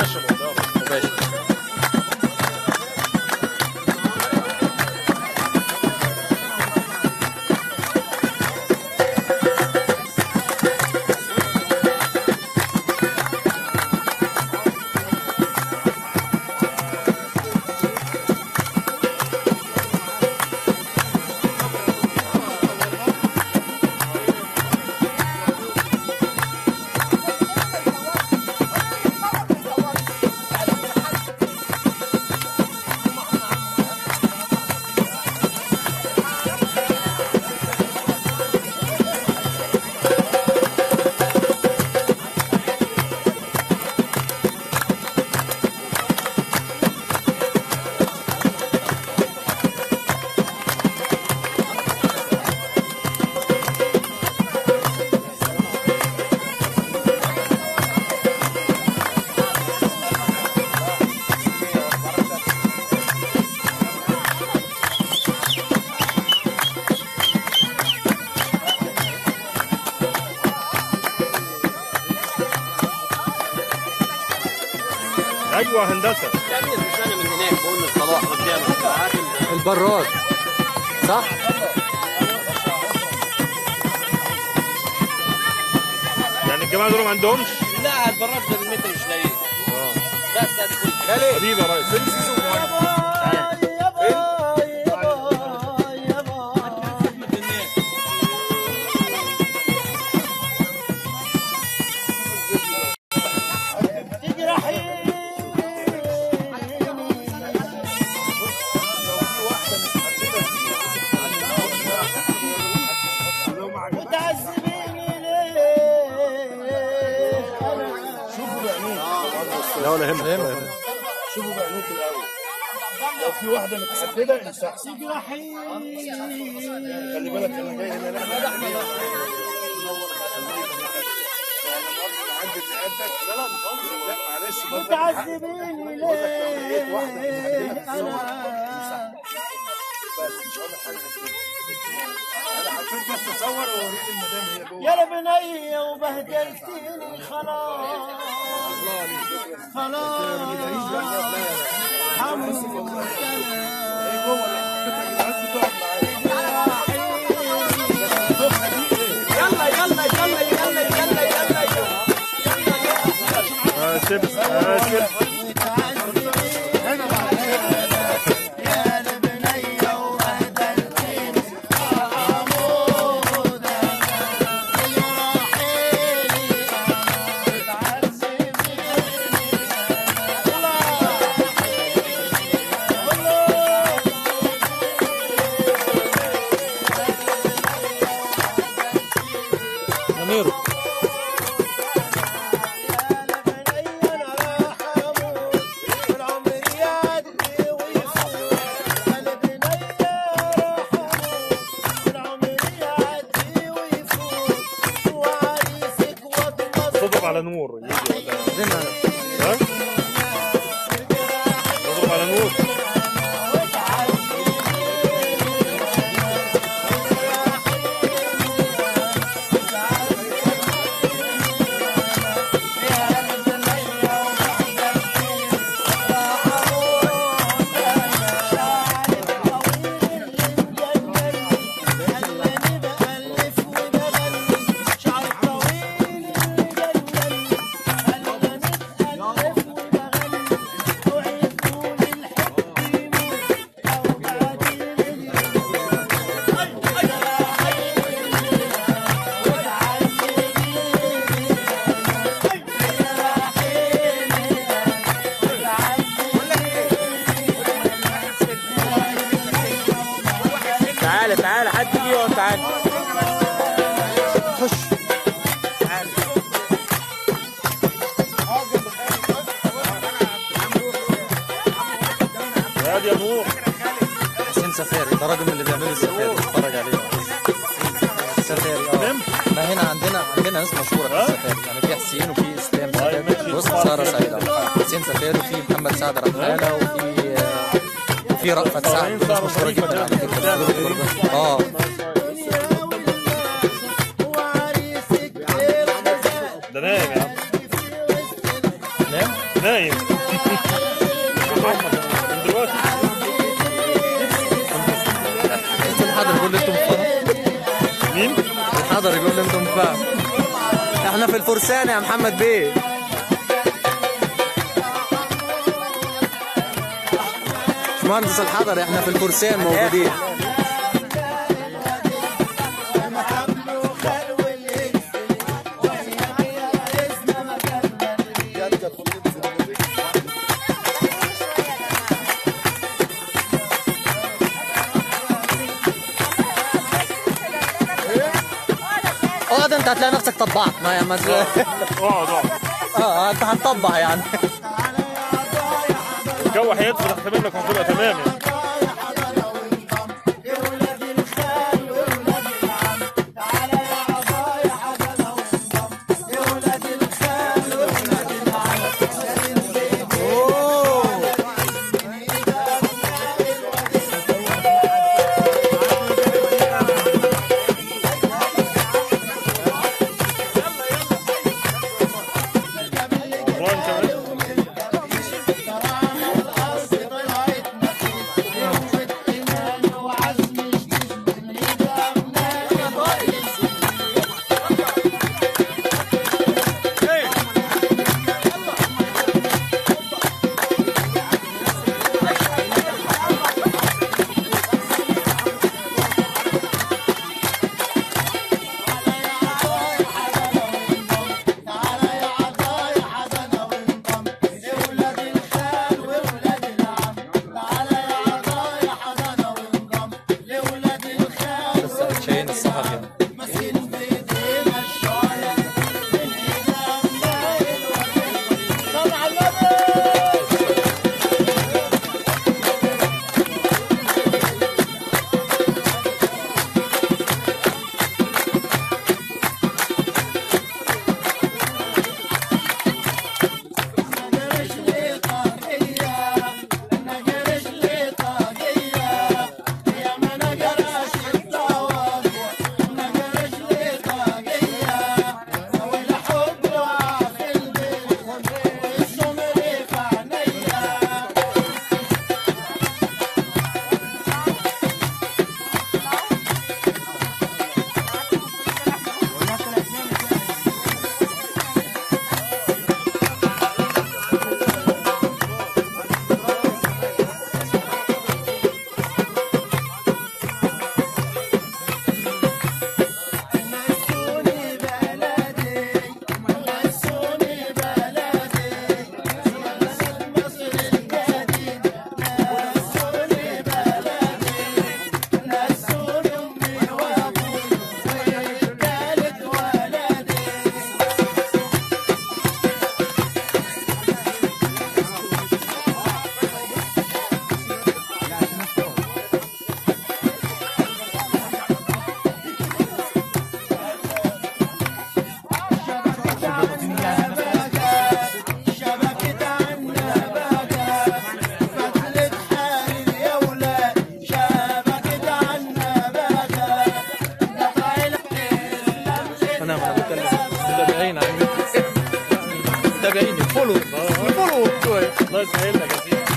مباشر مباشر ايوه هندسه يا ابني مش انا من هناك بقول لك صلاح قدامك عارف ال- البراد صح؟ يعني الجماعه دول ما عندهمش لا البراد ده المتر مش لاقيه اه بس هذا كله حبيبي يا ريس لا ولا يهمك ولا يهمك. شوفوا بعينيك الاول لو في واحده متحدده امسحها خلي بالك انا جاي هنا لا لا لا لا مش قصدي لا معلش متعذبين ليه واحده متحدده بس مش هقول لك حاجه كده انا حطيت بس تصور واوريك المدام هي جوه يا بنية وبهدلتني خلاص خلاص حمد هي جوه اللي حطيتها عايز تقعد معايا يلا يلا يلا يلا يلا يلا يلا اسف اسف يا بنية وبهدلتني ضميره تضرب على نور يجي ولا زينا ها؟ تضرب على نور تعالى تعالى حد يجي يقعد تعالى خش هادي يا نور حسين سفاري ده راجل من اللي بيعملوا السفاري اتفرج عليه سفاري اه نم ما هنا عندنا عندنا ناس مشهوره في السفاري يعني في حسين وفي اسلام طيب سفاري ماشي. بص ساره سعيد أهو. حسين سفاري وفي محمد سعد رحاله وفي آه، وفي رأفت سعد دي ناس مشهوره جدا على فكره اه ده نايم يا عم نعم نايم من دلوقتي الحضر يقول لي انتم فاهم مين؟ الحضر يقول لي انتم فاهم احنا في الفرسان يا محمد بيه مهندس الحضر احنا في الفرسان موجودين اقعد انت هتلاقي نفسك طبعت ما يا مز... اقعد اقعد اه انت هتطبع يعني الجو هيدفر احتمال لك هتبقى تمام يعني قرآن كمان لسه شايين السهر يعني انا ما بتكلم متابعين عندي متابعين فولو فولو شوي الله يسهل لك يا سيدي